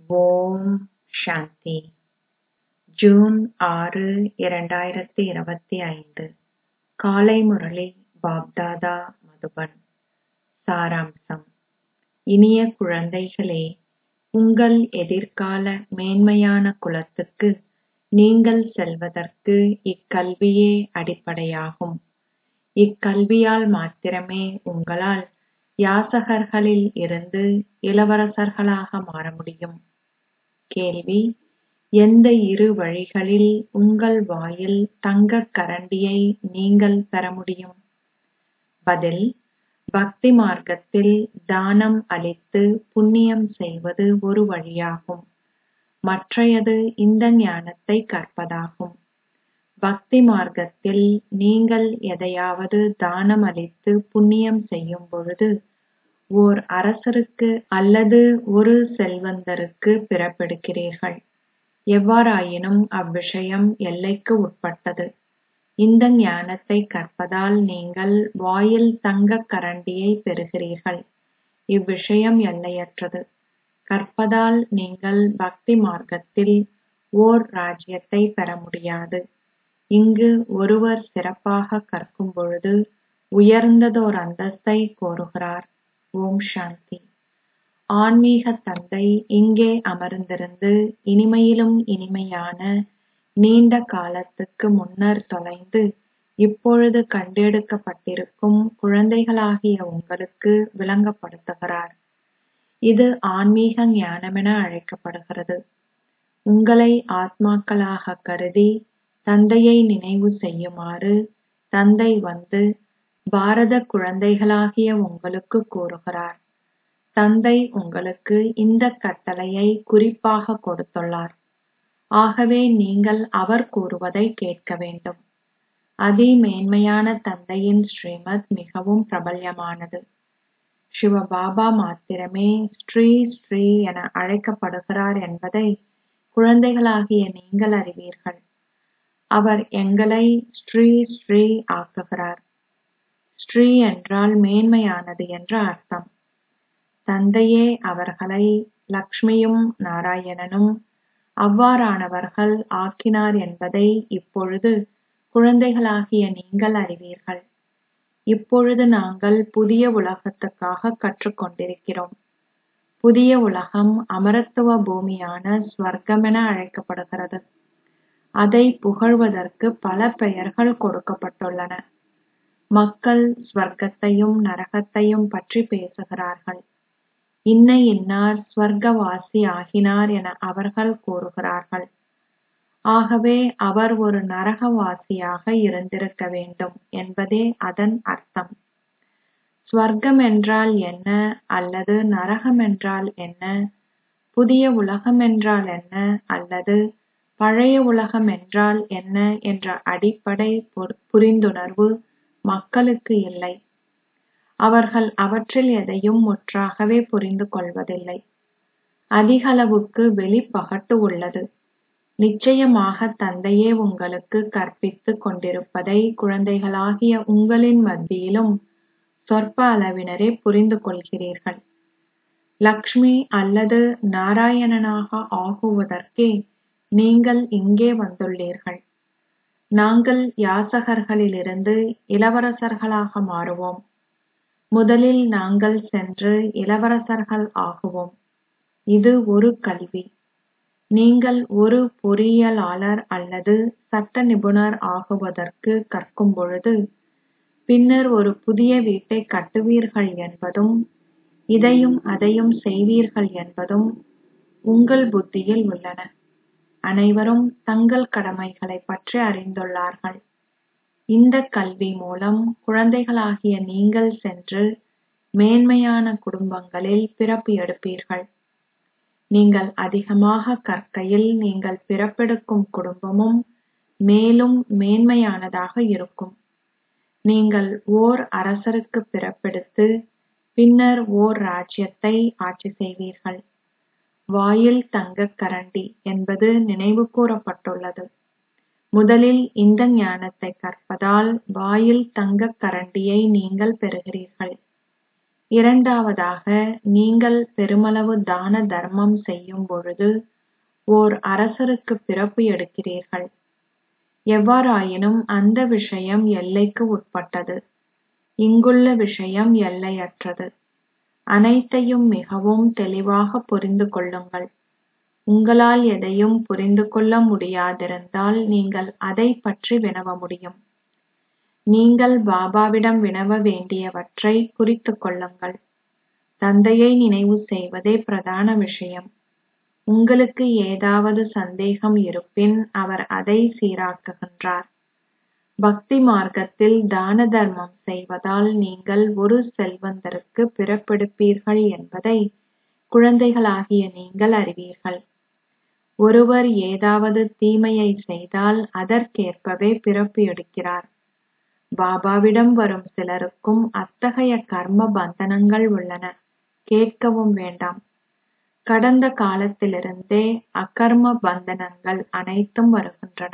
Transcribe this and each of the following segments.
ஓம் சாந்தி June ஆறு இரண்டாயிரத்தி இருபத்தி ஐந்து காலை முரளி பாப்தாதா மதுபன் சாராம்சம் இனிய குழந்தைகளே உங்கள் எதிர்கால மேன்மையான குலத்துக்கு நீங்கள் செல்வதற்கு இக்கல்வியே அடிப்படையாகும் இக்கல்வியால் மாத்திரமே உங்களால் யாசகர்களில் இருந்து இளவரசர்களாக மாற முடியும் கேள்வி எந்த இரு வழிகளில் உங்கள் வாயில் தங்கக் கரண்டியை நீங்கள் பெற முடியும் பதில் பக்தி மார்க்கத்தில் தானம் அளித்து புண்ணியம் செய்வது ஒரு வழியாகும் மற்றையது இந்த ஞானத்தை கற்பதாகும் பக்தி மார்க்கத்தில் நீங்கள் எதையாவது தானம் அளித்து புண்ணியம் செய்யும் பொழுது ஓர் அரசருக்கு அல்லது ஒரு செல்வந்தருக்கு பிறப்பெடுக்கிறீர்கள் எவ்வாறாயினும் அவ்விஷயம் எல்லைக்கு உட்பட்டது இந்த ஞானத்தை கற்பதால் நீங்கள் வாயில் தங்கக் கரண்டியை பெறுகிறீர்கள் இவ்விஷயம் எல்லையற்றது கற்பதால் நீங்கள் பக்தி மார்க்கத்தில் ஓர் ராஜ்யத்தை பெற முடியாது இங்கு ஒருவர் சிறப்பாக கற்கும் பொழுது உயர்ந்ததோர் அந்தஸ்தை கோருகிறார் ஓம் சாந்தி ஆன்மீக தந்தை இங்கே அமர்ந்திருந்து இனிமையிலும் இனிமையான நீண்ட காலத்துக்கு முன்னர் தொலைந்து இப்பொழுது கண்டெடுக்கப்பட்டிருக்கும் குழந்தைகளாகிய உங்களுக்கு விளங்கப்படுத்துகிறார் இது ஆன்மீக ஞானமென அழைக்கப்படுகிறது உங்களை ஆத்மாக்களாக கருதி தந்தையை நினைவு செய்யுமாறு தந்தை வந்து பாரத குழந்தைகளாகிய உங்களுக்கு கூறுகிறார் தந்தை உங்களுக்கு இந்த கட்டளையை குறிப்பாக கொடுத்துள்ளார் ஆகவே நீங்கள் அவர் கூறுவதை கேட்க வேண்டும் அதிமேன்மையான தந்தையின் ஸ்ரீமத் மிகவும் பிரபல்யமானது சிவபாபா மாத்திரமே ஸ்ரீ ஸ்ரீ என அழைக்கப்படுகிறார் என்பதை குழந்தைகளாகிய நீங்கள் அறிவீர்கள் அவர் எங்களை ஸ்ரீ ஸ்ரீ ஆக்குகிறார் ஸ்ரீ என்றால் மேன்மையானது என்ற அர்த்தம் தந்தையே அவர்களை லக்ஷ்மியும் நாராயணனும் அவ்வாறானவர்கள் ஆக்கினார் என்பதை இப்பொழுது குழந்தைகளாகிய நீங்கள் அறிவீர்கள் இப்பொழுது நாங்கள் புதிய உலகத்துக்காக கற்றுக்கொண்டிருக்கிறோம் புதிய உலகம் அமரத்துவ பூமியான ஸ்வர்க்கமென அழைக்கப்படுகிறது அதை புகழ்வதற்கு பல பெயர்கள் கொடுக்கப்பட்டுள்ளன மக்கள் ஸ்வர்க்கத்தையும் நரகத்தையும் பற்றி பேசுகிறார்கள் இன்ன இன்னார் ஸ்வர்க்கவாசி ஆகினார் என அவர்கள் கூறுகிறார்கள் ஆகவே அவர் ஒரு நரகவாசியாக இருந்திருக்க வேண்டும் என்பதே அதன் அர்த்தம் ஸ்வர்க்கம் என்றால் என்ன அல்லது நரகம் என்றால் என்ன புதிய உலகம் என்றால் என்ன அல்லது பழைய உலகம் என்றால் என்ன என்ற அடிப்படை புரிந்துணர்வு மக்களுக்கு இல்லை அவர்கள் அவற்றில் எதையும் முற்றாகவே புரிந்து கொள்வதில்லை அதிகளவுக்கு வெளிப்பகட்டு உள்ளது நிச்சயமாக தந்தையே உங்களுக்கு கற்பித்துக் கொண்டிருப்பதை குழந்தைகளாகிய உங்களின் மத்தியிலும் சொற்ப அளவினரே புரிந்து கொள்கிறீர்கள் லக்ஷ்மி அல்லது நாராயணனாக ஆகுவதற்கே நீங்கள் இங்கே வந்துள்ளீர்கள் நாங்கள் யாசகர்களிலிருந்து இளவரசர்களாக மாறுவோம் முதலில் நாங்கள் சென்று இளவரசர்கள் ஆகுவோம் இது ஒரு கல்வி நீங்கள் ஒரு பொறியியலாளர் அல்லது சட்ட நிபுணர் ஆகுவதற்கு கற்கும் பொழுது பின்னர் ஒரு புதிய வீட்டை கட்டுவீர்கள் என்பதும் இதையும் அதையும் செய்வீர்கள் என்பதும் உங்கள் புத்தியில் உள்ளன அனைவரும் தங்கள் கடமைகளை பற்றி அறிந்துள்ளார்கள் இந்த கல்வி மூலம் குழந்தைகளாகிய நீங்கள் சென்று மேன்மையான குடும்பங்களில் பிறப்பு எடுப்பீர்கள் நீங்கள் அதிகமாக கற்கையில் நீங்கள் பிறப்பெடுக்கும் குடும்பமும் மேலும் மேன்மையானதாக இருக்கும் நீங்கள் ஓர் அரசருக்கு பிறப்பெடுத்து பின்னர் ஓர் ராஜ்யத்தை ஆட்சி செய்வீர்கள் வாயில் தங்கக் கரண்டி என்பது நினைவு கூறப்பட்டுள்ளது முதலில் இந்த ஞானத்தை கற்பதால் வாயில் தங்கக் கரண்டியை நீங்கள் பெறுகிறீர்கள் இரண்டாவதாக நீங்கள் பெருமளவு தான தர்மம் செய்யும் பொழுது ஓர் அரசருக்கு பிறப்பு எடுக்கிறீர்கள் எவ்வாறாயினும் அந்த விஷயம் எல்லைக்கு உட்பட்டது இங்குள்ள விஷயம் எல்லையற்றது அனைத்தையும் மிகவும் தெளிவாக புரிந்து கொள்ளுங்கள் உங்களால் எதையும் புரிந்து கொள்ள முடியாதிருந்தால் நீங்கள் அதைப் பற்றி வினவ முடியும் நீங்கள் பாபாவிடம் வினவ வேண்டியவற்றை குறித்துக் கொள்ளுங்கள் தந்தையை நினைவு செய்வதே பிரதான விஷயம் உங்களுக்கு ஏதாவது சந்தேகம் இருப்பின் அவர் அதை சீராக்குகின்றார் பக்தி மார்க்கத்தில் தான தர்மம் செய்வதால் நீங்கள் ஒரு செல்வந்தருக்கு பிறப்பெடுப்பீர்கள் என்பதை குழந்தைகளாகிய நீங்கள் அறிவீர்கள் ஒருவர் ஏதாவது தீமையை செய்தால் அதற்கேற்பவே பிறப்பு எடுக்கிறார் பாபாவிடம் வரும் சிலருக்கும் அத்தகைய கர்ம பந்தனங்கள் உள்ளன கேட்கவும் வேண்டாம் கடந்த காலத்திலிருந்தே அகர்ம பந்தனங்கள் அனைத்தும் வருகின்றன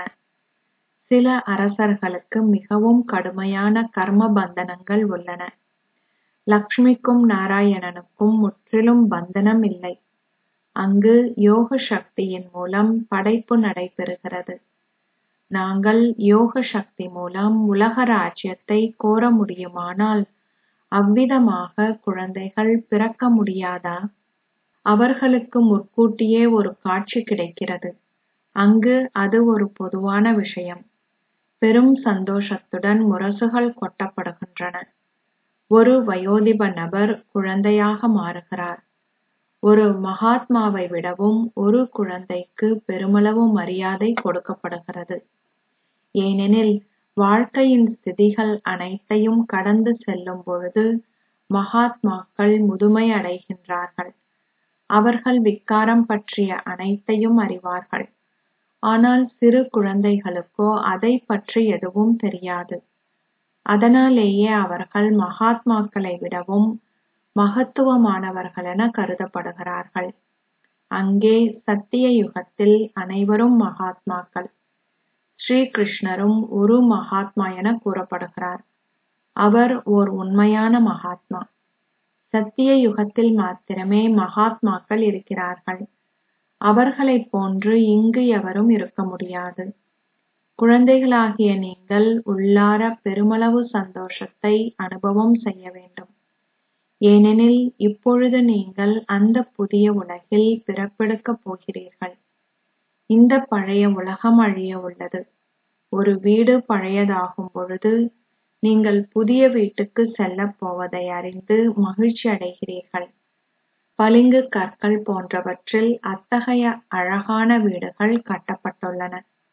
சில அரசர்களுக்கு மிகவும் கடுமையான கர்ம பந்தனங்கள் உள்ளன லக்ஷ்மிக்கும் நாராயணனுக்கும் முற்றிலும் பந்தனம் இல்லை அங்கு யோக சக்தியின் மூலம் படைப்பு நடைபெறுகிறது நாங்கள் யோக சக்தி மூலம் உலக ராஜ்யத்தை கோர முடியுமானால் அவ்விதமாக குழந்தைகள் பிறக்க முடியாதா அவர்களுக்கு முற்கூட்டியே ஒரு காட்சி கிடைக்கிறது அங்கு அது ஒரு பொதுவான விஷயம் பெரும் சந்தோஷத்துடன் முரசுகள் கொட்டப்படுகின்றன ஒரு வயோதிப நபர் குழந்தையாக மாறுகிறார் ஒரு மகாத்மாவை விடவும் ஒரு குழந்தைக்கு பெருமளவு மரியாதை கொடுக்கப்படுகிறது ஏனெனில் வாழ்க்கையின் ஸ்திதிகள் அனைத்தையும் கடந்து செல்லும் பொழுது மகாத்மாக்கள் முதுமை அடைகின்றார்கள் அவர்கள் விக்காரம் பற்றிய அனைத்தையும் அறிவார்கள் ஆனால் சிறு குழந்தைகளுக்கோ அதை பற்றி எதுவும் தெரியாது அதனாலேயே அவர்கள் மகாத்மாக்களை விடவும் மகத்துவமானவர்களென கருதப்படுகிறார்கள் அங்கே சத்திய யுகத்தில் அனைவரும் மகாத்மாக்கள் ஸ்ரீ கிருஷ்ணரும் ஒரு மகாத்மா என கூறப்படுகிறார் அவர் ஓர் உண்மையான மகாத்மா சத்திய யுகத்தில் மாத்திரமே மகாத்மாக்கள் இருக்கிறார்கள் அவர்களைப் போன்று இங்கு எவரும் இருக்க முடியாது குழந்தைகளாகிய நீங்கள் உள்ளார பெருமளவு சந்தோஷத்தை அனுபவம் செய்ய வேண்டும் ஏனெனில் இப்பொழுது நீங்கள் அந்த புதிய உலகில் பிறப்பெடுக்கப் போகிறீர்கள் இந்த பழைய உலகம் அழிய உள்ளது ஒரு வீடு பழையதாகும் பொழுது நீங்கள் புதிய வீட்டுக்கு செல்லப் போவதை அறிந்து மகிழ்ச்சி அடைகிறீர்கள் பளிங்கு கற்கள் போன்றவற்றில் அத்தகைய அழகான வீடுகள் கட்டப்பட்டுள்ளன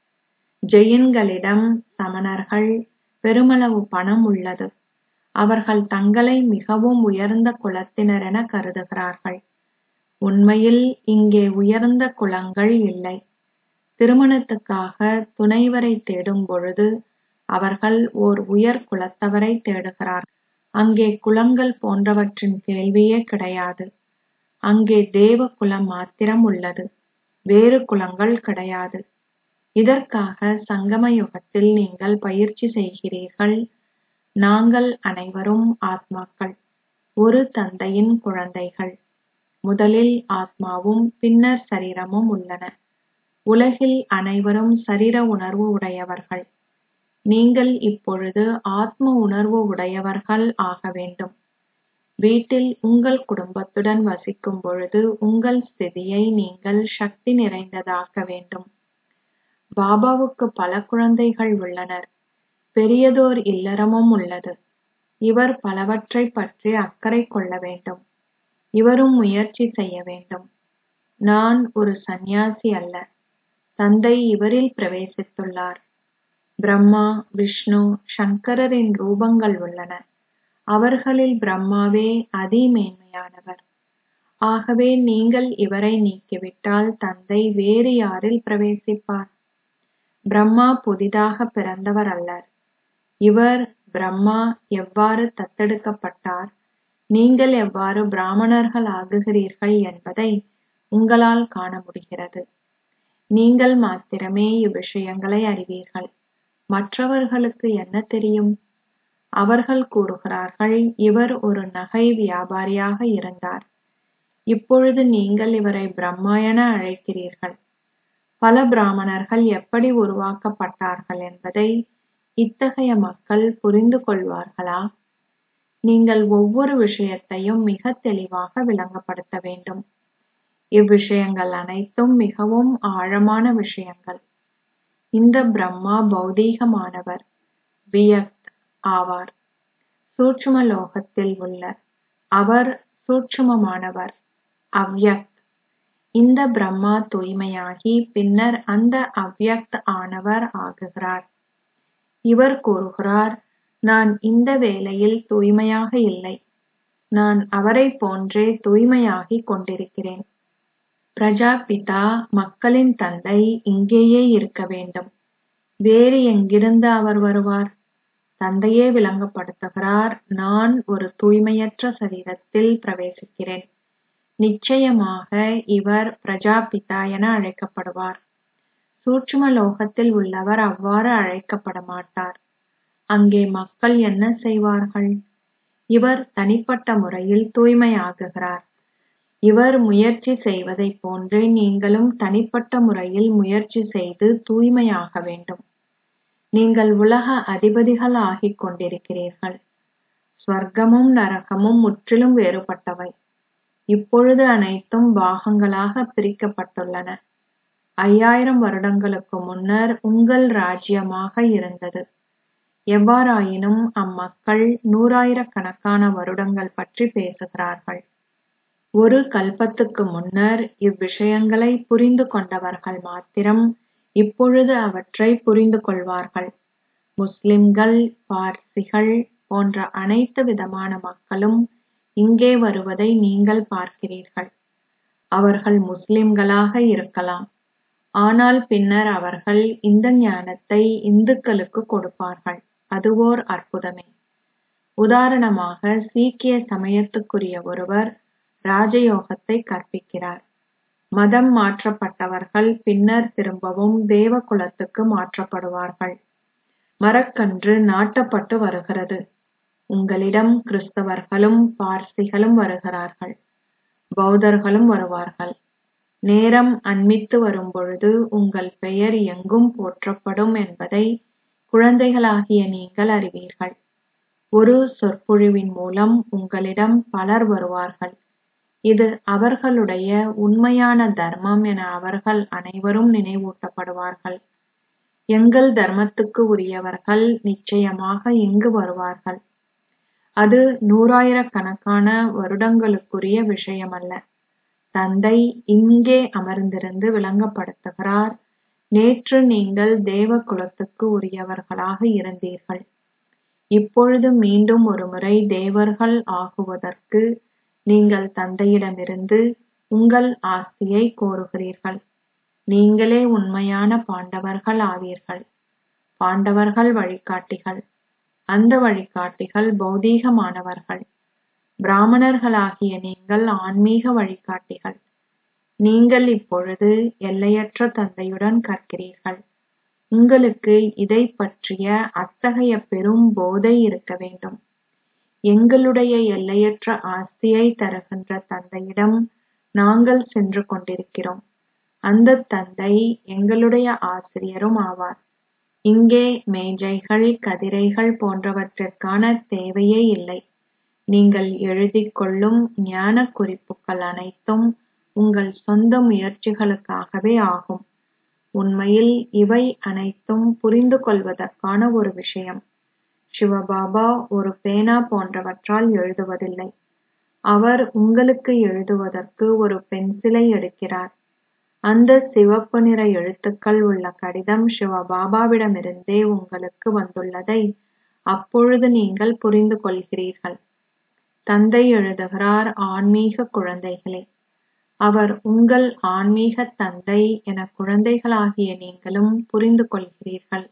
ஜெயின்களிடம் சமணர்கள் பெருமளவு பணம் உள்ளது அவர்கள் தங்களை மிகவும் உயர்ந்த குலத்தினர் என கருதுகிறார்கள் உண்மையில் இங்கே உயர்ந்த குலங்கள் இல்லை திருமணத்துக்காக துணைவரை தேடும் பொழுது அவர்கள் ஓர் உயர் குலத்தவரை தேடுகிறார்கள் அங்கே குலங்கள் போன்றவற்றின் கேள்வியே கிடையாது அங்கே தேவ குலம் மாத்திரம் உள்ளது வேறு குலங்கள் கிடையாது இதற்காக சங்கம யுகத்தில் நீங்கள் பயிற்சி செய்கிறீர்கள் நாங்கள் அனைவரும் ஆத்மாக்கள் ஒரு தந்தையின் குழந்தைகள் முதலில் ஆத்மாவும் பின்னர் சரீரமும் உள்ளன உலகில் அனைவரும் சரீர உணர்வு உடையவர்கள் நீங்கள் இப்பொழுது ஆத்ம உணர்வு உடையவர்கள் ஆக வேண்டும் வீட்டில் உங்கள் குடும்பத்துடன் வசிக்கும் பொழுது உங்கள் ஸ்திதியை நீங்கள் சக்தி நிறைந்ததாக்க வேண்டும் பாபாவுக்கு பல குழந்தைகள் உள்ளனர் பெரியதோர் இல்லறமும் உள்ளது இவர் பலவற்றைப் பற்றி அக்கறை கொள்ள வேண்டும் இவரும் முயற்சி செய்ய வேண்டும் நான் ஒரு சந்நியாசி அல்ல தந்தை இவரில் பிரவேசித்துள்ளார் பிரம்மா விஷ்ணு சங்கரரின் ரூபங்கள் உள்ளன அவர்களில் பிரம்மாவே அதிமேன்மையானவர் ஆகவே நீங்கள் இவரை நீக்கிவிட்டால் தந்தை வேறு யாரில் பிரவேசிப்பார் பிரம்மா புதிதாக பிறந்தவர் அல்லர் இவர் பிரம்மா எவ்வாறு தத்தெடுக்கப்பட்டார் நீங்கள் எவ்வாறு பிராமணர்கள் ஆகுகிறீர்கள் என்பதை உங்களால் காண முடிகிறது நீங்கள் மாத்திரமே இவ்விஷயங்களை அறிவீர்கள் மற்றவர்களுக்கு என்ன தெரியும் அவர்கள் கூறுகிறார்கள் இவர் ஒரு நகை வியாபாரியாக இருந்தார் இப்பொழுது நீங்கள் இவரை பிரம்மா என அழைக்கிறீர்கள் பல பிராமணர்கள் எப்படி உருவாக்கப்பட்டார்கள் என்பதை இத்தகைய மக்கள் புரிந்து கொள்வார்களா நீங்கள் ஒவ்வொரு விஷயத்தையும் மிக தெளிவாக விளங்கப்படுத்த வேண்டும் இவ்விஷயங்கள் அனைத்தும் மிகவும் ஆழமான விஷயங்கள் இந்த பிரம்மா பௌதீகமானவர் வியக்த் ஆவார் சூட்சும லோகத்தில் உள்ள அவர் சூட்சுமமானவர் அவ்யக்த் இந்த பிரம்மா தூய்மையாகி பின்னர் அந்த அவ்யக்த் ஆனவர் ஆகுகிறார் இவர் கூறுகிறார் நான் இந்த வேளையில் தூய்மையாக இல்லை நான் அவரை போன்றே தூய்மையாகிக் கொண்டிருக்கிறேன் பிரஜாபிதா மக்களின் தந்தை இங்கேயே இருக்க வேண்டும் வேறு எங்கிருந்து அவர் வருவார் தந்தையே விளங்கப்படுத்துகிறார் நான் ஒரு தூய்மையற்ற சரீரத்தில் பிரவேசிக்கிறேன் நிச்சயமாக இவர் பிரஜாபிதா என அழைக்கப்படுவார் சூட்சும லோகத்தில் உள்ளவர் அவ்வாறு அழைக்கப்பட மாட்டார் அங்கே மக்கள் என்ன செய்வார்கள் இவர் தனிப்பட்ட முறையில் தூய்மையாகுகிறார் இவர் முயற்சி செய்வதைப் போன்றே நீங்களும் தனிப்பட்ட முறையில் முயற்சி செய்து தூய்மையாக வேண்டும் நீங்கள் உலக அதிபதிகள் ஆகிக் கொண்டிருக்கிறீர்கள் ஸ்வர்க்கமும் நரகமும் முற்றிலும் வேறுபட்டவை இப்பொழுது அனைத்தும் பாகங்களாக பிரிக்கப்பட்டுள்ளன ஐயாயிரம் வருடங்களுக்கு முன்னர் உங்கள் ராஜ்யமாக இருந்தது எவ்வாறாயினும் அம்மக்கள் நூறாயிரக்கணக்கான வருடங்கள் பற்றி பேசுகிறார்கள் ஒரு கல்பத்துக்கு முன்னர் இவ்விஷயங்களை புரிந்து கொண்டவர்கள் மாத்திரம் இப்பொழுது அவற்றை புரிந்து கொள்வார்கள் முஸ்லிம்கள் பார்சிகள் போன்ற அனைத்து விதமான மக்களும் இங்கே வருவதை நீங்கள் பார்க்கிறீர்கள் அவர்கள் முஸ்லிம்களாக இருக்கலாம் ஆனால் பின்னர் அவர்கள் இந்த ஞானத்தை இந்துக்களுக்கு கொடுப்பார்கள் அது ஓர் அற்புதமே உதாரணமாக சீக்கிய சமயத்துக்குரிய ஒருவர் ராஜயோகத்தை கற்பிக்கிறார் மதம் மாற்றப்பட்டவர்கள் பின்னர் திரும்பவும் தேவ குலத்துக்கு மாற்றப்படுவார்கள் மரக்கன்று நாட்டப்பட்டு வருகிறது உங்களிடம் கிறிஸ்தவர்களும் பார்சிகளும் வருகிறார்கள் பௌத்தர்களும் வருவார்கள் நேரம் அண்மித்து வரும்பொழுது உங்கள் பெயர் எங்கும் போற்றப்படும் என்பதை குழந்தைகளாகிய நீங்கள் அறிவீர்கள் ஒரு சொற்பொழிவின் மூலம் உங்களிடம் பலர் வருவார்கள் இது அவர்களுடைய உண்மையான தர்மம் என அவர்கள் அனைவரும் நினைவூட்டப்படுவார்கள் எங்கள் தர்மத்துக்கு உரியவர்கள் நிச்சயமாக இங்கு வருவார்கள் அது நூறாயிரக்கணக்கான வருடங்களுக்குரிய விஷயமல்ல தந்தை இங்கே அமர்ந்திருந்து விளங்கப்படுத்துகிறார் நேற்று நீங்கள் தேவ குலத்துக்கு உரியவர்களாக இருந்தீர்கள் இப்பொழுது மீண்டும் ஒருமுறை தேவர்கள் ஆகுவதற்கு நீங்கள் தந்தையிடமிருந்து உங்கள் ஆஸ்தியை கோருகிறீர்கள் நீங்களே உண்மையான பாண்டவர்கள் ஆவீர்கள் பாண்டவர்கள் வழிகாட்டிகள் அந்த வழிகாட்டிகள் பௌதீகமானவர்கள் பிராமணர்களாகிய நீங்கள் ஆன்மீக வழிகாட்டிகள் நீங்கள் இப்பொழுது எல்லையற்ற தந்தையுடன் கற்கிறீர்கள் உங்களுக்கு இதை பற்றிய அத்தகைய பெரும் போதை இருக்க வேண்டும் எங்களுடைய எல்லையற்ற ஆஸ்தியை தருகின்ற தந்தையிடம் நாங்கள் சென்று கொண்டிருக்கிறோம் அந்த தந்தை எங்களுடைய ஆசிரியரும் ஆவார் இங்கே மேஜைகள் கதிரைகள் போன்றவற்றிற்கான தேவையே இல்லை நீங்கள் எழுதிக் கொள்ளும் ஞான குறிப்புகள் அனைத்தும் உங்கள் சொந்த முயற்சிகளுக்காகவே ஆகும் உண்மையில் இவை அனைத்தும் புரிந்து கொள்வதற்கான ஒரு விஷயம் சிவபாபா ஒரு பேனா போன்றவற்றால் எழுதுவதில்லை அவர் உங்களுக்கு எழுதுவதற்கு ஒரு பென்சிலை எடுக்கிறார் அந்த சிவப்பு நிற எழுத்துக்கள் உள்ள கடிதம் சிவபாபாவிடமிருந்தே உங்களுக்கு வந்துள்ளதை அப்பொழுது நீங்கள் புரிந்து கொள்கிறீர்கள் தந்தை எழுதுகிறார் ஆன்மீக குழந்தைகளே அவர் உங்கள் ஆன்மீக தந்தை என குழந்தைகளாகிய நீங்களும் புரிந்து கொள்கிறீர்கள்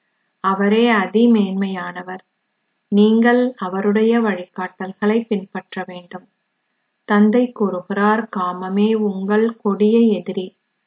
அவரே அதிமேன்மையானவர் நீங்கள் அவருடைய வழிகாட்டல்களை பின்பற்ற வேண்டும் தந்தை கூறுகிறார் காமமே உங்கள் கொடிய எதிரி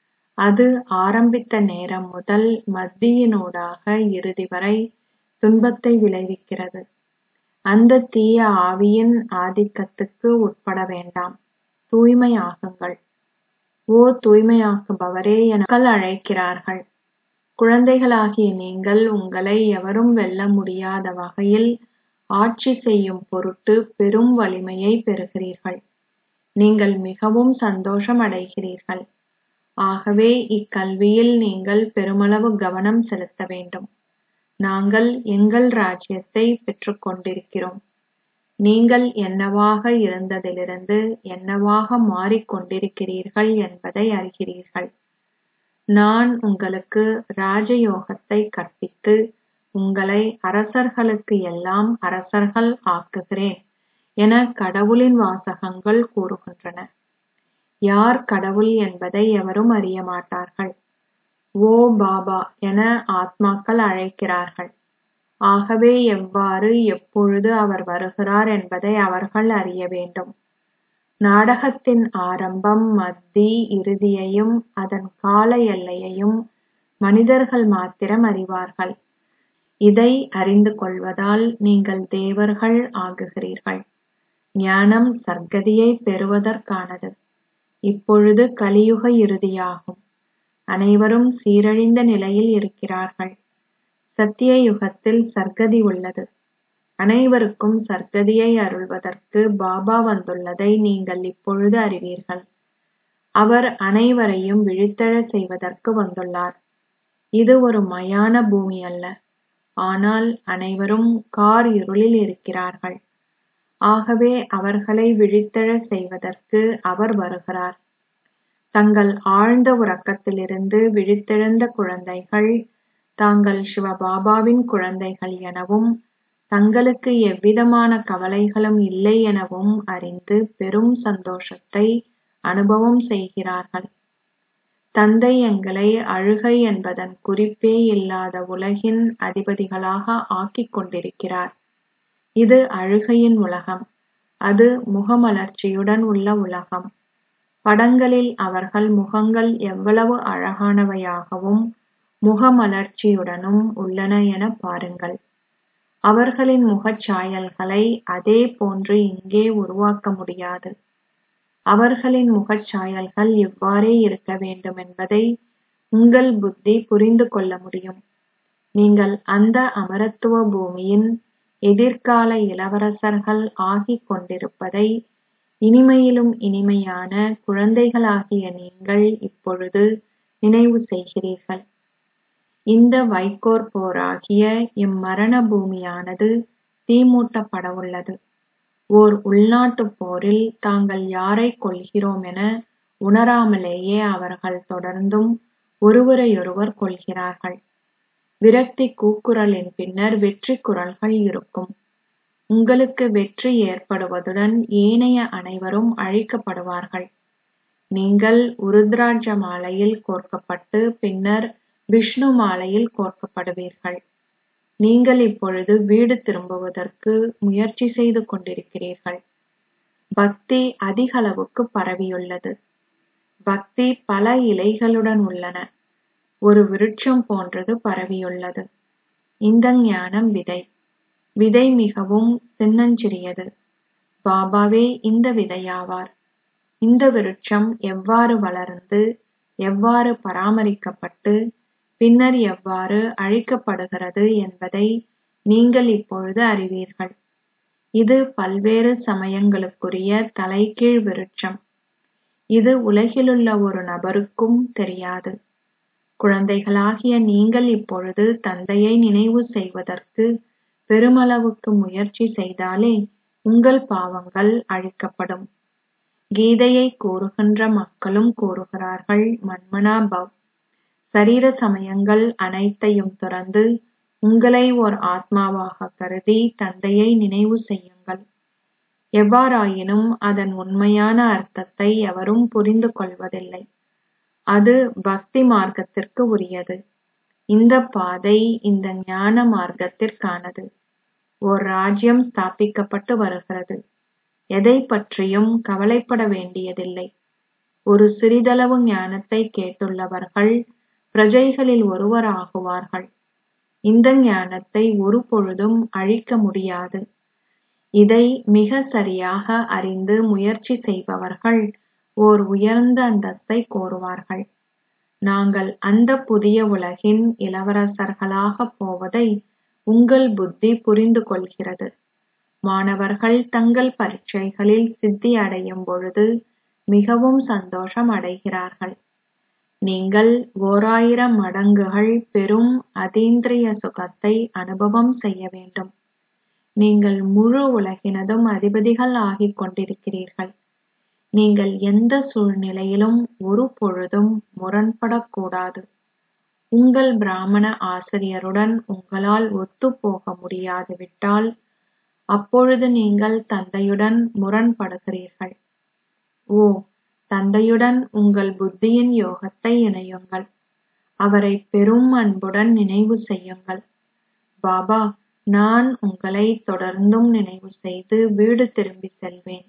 அது ஆரம்பித்த நேரம் முதல் மத்தியினூடாக இறுதி வரை துன்பத்தை விளைவிக்கிறது அந்த தீய ஆவியின் ஆதிக்கத்துக்கு உட்பட வேண்டாம் தூய்மையாகுங்கள் ஓ தூய்மையாக்குபவரே என மக்கள் அழைக்கிறார்கள் குழந்தைகளாகிய நீங்கள் உங்களை எவரும் வெல்ல முடியாத வகையில் ஆட்சி செய்யும் பொருட்டு பெரும் வலிமையை பெறுகிறீர்கள் நீங்கள் மிகவும் சந்தோஷம் அடைகிறீர்கள் ஆகவே இக்கல்வியில் நீங்கள் பெருமளவு கவனம் செலுத்த வேண்டும் நாங்கள் எங்கள் ராஜ்யத்தை பெற்றுக் கொண்டிருக்கிறோம் நீங்கள் என்னவாக இருந்ததிலிருந்து என்னவாக மாறிக்கொண்டிருக்கிறீர்கள் என்பதை அறிகிறீர்கள் நான் உங்களுக்கு ராஜயோகத்தை கற்பித்து உங்களை அரசர்களுக்கு எல்லாம் அரசர்கள் ஆக்குகிறேன் என கடவுளின் வாசகங்கள் கூறுகின்றன யார் கடவுள் என்பதை எவரும் அறிய மாட்டார்கள் ஓ பாபா என ஆத்மாக்கள் அழைக்கிறார்கள் ஆகவே எவ்வாறு எப்பொழுது அவர் வருகிறார் என்பதை அவர்கள் அறிய வேண்டும் நாடகத்தின் ஆரம்பம் மத்தி இறுதியையும் அதன் கால எல்லையையும் மனிதர்கள் மாத்திரம் அறிவார்கள் இதை அறிந்து கொள்வதால் நீங்கள் தேவர்கள் ஆகுகிறீர்கள் ஞானம் சர்க்கதியை பெறுவதற்கானது இப்பொழுது கலியுக இறுதியாகும் அனைவரும் சீரழிந்த நிலையில் இருக்கிறார்கள் சத்திய யுகத்தில் சர்க்கதி உள்ளது அனைவருக்கும் சர்க்கதியை அருள்வதற்கு பாபா வந்துள்ளதை நீங்கள் இப்பொழுது அறிவீர்கள் அவர் அனைவரையும் விழித்தெழச் செய்வதற்கு வந்துள்ளார் இது ஒரு மயான பூமி அல்ல ஆனால் அனைவரும் கார் இருளில் இருக்கிறார்கள் ஆகவே அவர்களை விழித்தெழச் செய்வதற்கு அவர் வருகிறார் தங்கள் ஆழ்ந்த உறக்கத்திலிருந்து விழித்தெழுந்த குழந்தைகள் தாங்கள் சிவபாபாவின் குழந்தைகள் எனவும் தங்களுக்கு எவ்விதமான கவலைகளும் இல்லை எனவும் அறிந்து பெரும் சந்தோஷத்தை அனுபவம் செய்கிறார்கள் தந்தை எங்களை அழுகை என்பதன் குறிப்பே இல்லாத உலகின் அதிபதிகளாக ஆக்கிக் கொண்டிருக்கிறார் இது அழுகையின் உலகம் அது முகமலர்ச்சியுடன் உள்ள உலகம் படங்களில் அவர்கள் முகங்கள் எவ்வளவு அழகானவையாகவும் முகமலர்ச்சியுடனும் உள்ளன என பாருங்கள் அவர்களின் முகச்சாயல்களை அதே போன்று இங்கே உருவாக்க முடியாது அவர்களின் முகச்சாயல்கள் இவ்வாறே இருக்க வேண்டும் என்பதை உங்கள் புத்தி புரிந்து கொள்ள முடியும் நீங்கள் அந்த அமரத்துவ பூமியின் எதிர்கால இளவரசர்கள் ஆகிக் கொண்டிருப்பதை இனிமையிலும் இனிமையான குழந்தைகளாகிய நீங்கள் இப்பொழுது நினைவு செய்கிறீர்கள் இந்த வைக்கோற் போராகிய இம்மரண பூமியானது தீமூட்டப்படவுள்ளது ஓர் உள்நாட்டுப் போரில் தாங்கள் யாரைக் கொல்கிறோம் என உணராமலேயே அவர்கள் தொடர்ந்தும் ஒருவரையொருவர் கொல்கிறார்கள் விரக்தி கூக்குரலின் பின்னர் வெற்றி குரல்கள் இருக்கும் உங்களுக்கு வெற்றி ஏற்படுவதுடன் ஏனைய அனைவரும் அழிக்கப்படுவார்கள் நீங்கள் உருத்ராட்ச மாலையில் கோர்க்கப்பட்டு பின்னர் விஷ்ணு மாலையில் கோர்க்கப்படுவீர்கள் நீங்கள் இப்பொழுது வீடு திரும்புவதற்கு முயற்சி செய்து கொண்டிருக்கிறீர்கள் பக்தி அதிகளவுக்கு பரவியுள்ளது பக்தி பல இலைகளுடன் உள்ளன ஒரு விருட்சம் போன்றது பரவியுள்ளது இந்த ஞானம் விதை விதை மிகவும் சின்னஞ்சிறியது பாபாவே இந்த விதையாவார் இந்த விருட்சம் எவ்வாறு வளர்ந்து எவ்வாறு பராமரிக்கப்பட்டு பின்னர் எவ்வாறு அழிக்கப்படுகிறது என்பதை நீங்கள் இப்பொழுது அறிவீர்கள் இது பல்வேறு சமயங்களுக்குரிய தலைகீழ் விருட்சம் இது உலகிலுள்ள ஒரு நபருக்கும் தெரியாது குழந்தைகளாகிய நீங்கள் இப்பொழுது தந்தையை நினைவு செய்வதற்கு பெருமளவுக்கு முயற்சி செய்தாலே உங்கள் பாவங்கள் அழிக்கப்படும் கீதையை கூறுகின்ற மக்களும் கூறுகிறார்கள் மன்மனா பவ் சரீர சமயங்கள் அனைத்தையும் துறந்து உங்களை ஓர் ஆத்மாவாக கருதி தந்தையை நினைவு செய்யுங்கள் எவ்வாறாயினும் அதன் உண்மையான அர்த்தத்தை எவரும் புரிந்து கொள்வதில்லை அது பக்தி மார்க்கத்திற்கு உரியது இந்த பாதை இந்த ஞான மார்க்கத்திற்கானது ஓர் ராஜ்யம் ஸ்தாபிக்கப்பட்டு வருகிறது எதை பற்றியும் கவலைப்பட வேண்டியதில்லை ஒரு சிறிதளவு ஞானத்தை கேட்டுள்ளவர்கள் பிரஜைகளில் ஒருவர் ஆகுவார்கள் இந்த ஞானத்தை ஒரு பொழுதும் அழிக்க முடியாது இதை மிக சரியாக அறிந்து முயற்சி செய்பவர்கள் ஓர் உயர்ந்த அந்தஸ்தை கோருவார்கள் நாங்கள் அந்த புதிய உலகின் இளவரசர்களாகப் போவதை உங்கள் புத்தி புரிந்து கொள்கிறது மாணவர்கள் தங்கள் பரீட்சைகளில் சித்தி அடையும் பொழுது மிகவும் சந்தோஷம் அடைகிறார்கள் நீங்கள் ஓராயிரம் மடங்குகள் பெரும் அதீந்திரிய சுகத்தை அனுபவம் செய்ய வேண்டும் நீங்கள் முழு உலகினதும் அதிபதிகள் ஆகிக் கொண்டிருக்கிறீர்கள் நீங்கள் எந்த சூழ்நிலையிலும் ஒரு பொழுதும் முரண்படக்கூடாது உங்கள் பிராமண ஆசிரியருடன் உங்களால் ஒத்துப்போக முடியாது விட்டால் அப்பொழுது நீங்கள் தந்தையுடன் முரண்படுகிறீர்கள் ஓ தந்தையுடன் உங்கள் புத்தியின் யோகத்தை இணையுங்கள் அவரை பெரும் அன்புடன் நினைவு செய்யுங்கள் பாபா நான் உங்களை தொடர்ந்தும் நினைவு செய்து வீடு திரும்பி செல்வேன்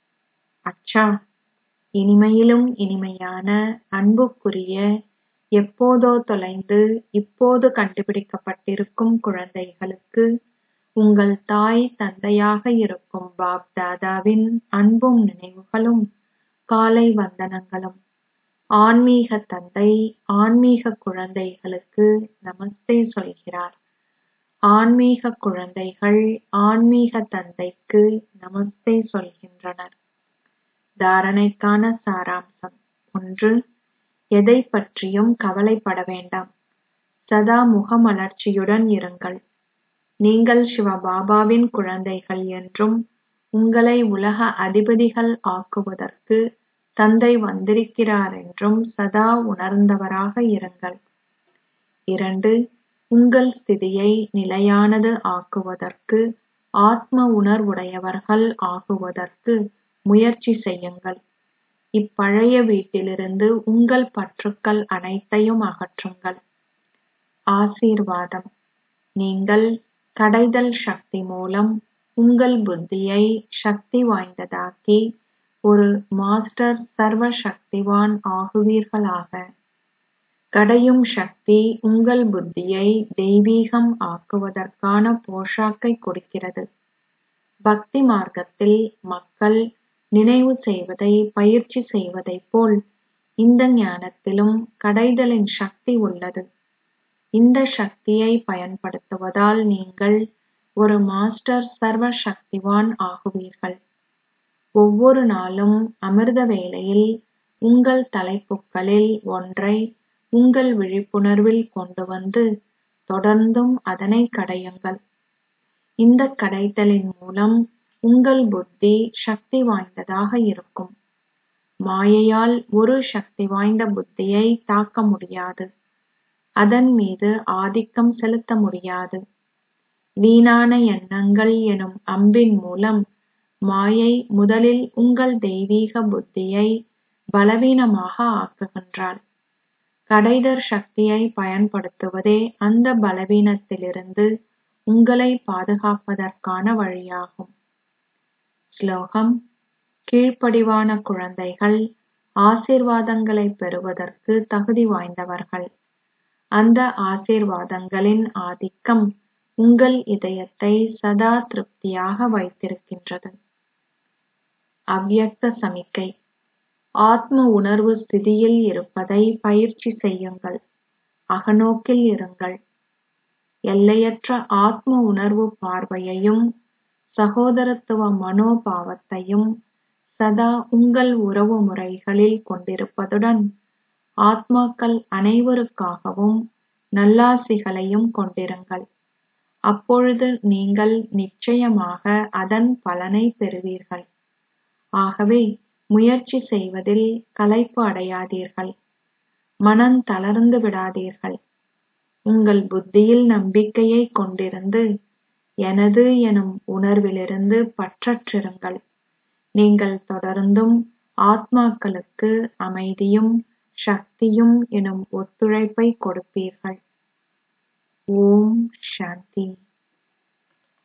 அச்சா இனிமையிலும் இனிமையான அன்புக்குரிய எப்போதோ தொலைந்து இப்போது கண்டுபிடிக்கப்பட்டிருக்கும் குழந்தைகளுக்கு உங்கள் தாய் தந்தையாக இருக்கும் பாப் தாதாவின் அன்பும் நினைவுகளும் காலை வந்தனங்களும் ஆன்மீக தந்தை ஆன்மீக குழந்தைகளுக்கு நமஸ்தே சொல்கிறார் ஆன்மீக குழந்தைகள் ஆன்மீக தந்தைக்கு நமஸ்தே சொல்கின்றனர் தாரணைக்கான சாராம்சம் ஒன்று எதை பற்றியும் கவலைப்பட வேண்டாம் சதா முகமலர்ச்சியுடன் இருங்கள் நீங்கள் சிவபாபாவின் குழந்தைகள் என்றும் உங்களை உலக அதிபதிகள் ஆக்குவதற்கு தந்தை வந்திருக்கிறார் என்றும் சதா உணர்ந்தவராக இருங்கள் இரண்டு உங்கள் ஸ்திதியை நிலையானது ஆக்குவதற்கு ஆத்ம உணர்வுடையவர்கள் ஆகுவதற்கு முயற்சி செய்யுங்கள் இப்பழைய வீட்டிலிருந்து உங்கள் பற்றுக்கள் அனைத்தையும் அகற்றுங்கள் ஆசீர்வாதம் நீங்கள் கடைதல் சக்தி மூலம் உங்கள் புத்தியை சக்தி வாய்ந்ததாக்கி ஒரு மாஸ்டர் சர்வ சக்திவான் ஆகுவீர்களாக கடையும் சக்தி உங்கள் புத்தியை தெய்வீகம் ஆக்குவதற்கான போஷாக்கை கொடுக்கிறது பக்தி மார்க்கத்தில் மக்கள் நினைவு செய்வதை பயிற்சி செய்வதைப் போல் இந்த ஞானத்திலும் கடைதலின் சக்தி உள்ளது இந்த சக்தியை பயன்படுத்துவதால் நீங்கள் ஒரு மாஸ்டர் சர்வ சக்திவான் ஆகுவீர்கள் ஒவ்வொரு நாளும் அமிர்த வேளையில் உங்கள் தலைப்புகளில் ஒன்றை உங்கள் விழிப்புணர்வில் கொண்டு வந்து தொடர்ந்தும் அதனை கடையுங்கள் இந்த கடைத்தலின் மூலம் உங்கள் புத்தி சக்தி வாய்ந்ததாக இருக்கும் மாயையால் ஒரு சக்தி வாய்ந்த புத்தியை தாக்க முடியாது அதன் மீது ஆதிக்கம் செலுத்த முடியாது வீணான எண்ணங்கள் எனும் அம்பின் மூலம் மாயை முதலில் உங்கள் தெய்வீக புத்தியை பலவீனமாக ஆக்குகின்றாள் கடைதர் சக்தியை பயன்படுத்துவதே அந்த பலவீனத்திலிருந்து உங்களை பாதுகாப்பதற்கான வழியாகும் ஸ்லோகம் கீழ்ப்படிவான குழந்தைகள் ஆசீர்வாதங்களை பெறுவதற்கு தகுதி வாய்ந்தவர்கள் அந்த ஆசீர்வாதங்களின் ஆதிக்கம் உங்கள் இதயத்தை சதா திருப்தியாக வைத்திருக்கின்றது அவ்யக்த சமிக்கை ஆத்ம உணர்வு ஸ்திதியில் இருப்பதை பயிற்சி செய்யுங்கள் அகநோக்கில் இருங்கள் எல்லையற்ற ஆத்ம உணர்வு பார்வையையும் சகோதரத்துவ மனோபாவத்தையும் சதா உங்கள் உறவு முறைகளில் கொண்டிருப்பதுடன் ஆத்மாக்கள் அனைவருக்காகவும் நல்லாசிகளையும் கொண்டிருங்கள் அப்பொழுது நீங்கள் நிச்சயமாக அதன் பலனை பெறுவீர்கள் ஆகவே முயற்சி செய்வதில் களைப்பு அடையாதீர்கள் மனம் தளர்ந்து விடாதீர்கள் உங்கள் புத்தியில் நம்பிக்கையை கொண்டிருந்து எனது எனும் உணர்விலிருந்து பற்றற்றிருங்கள் நீங்கள் தொடர்ந்தும் ஆத்மாக்களுக்கு அமைதியும் சக்தியும் எனும் ஒத்துழைப்பை கொடுப்பீர்கள் ஓம் சாந்தி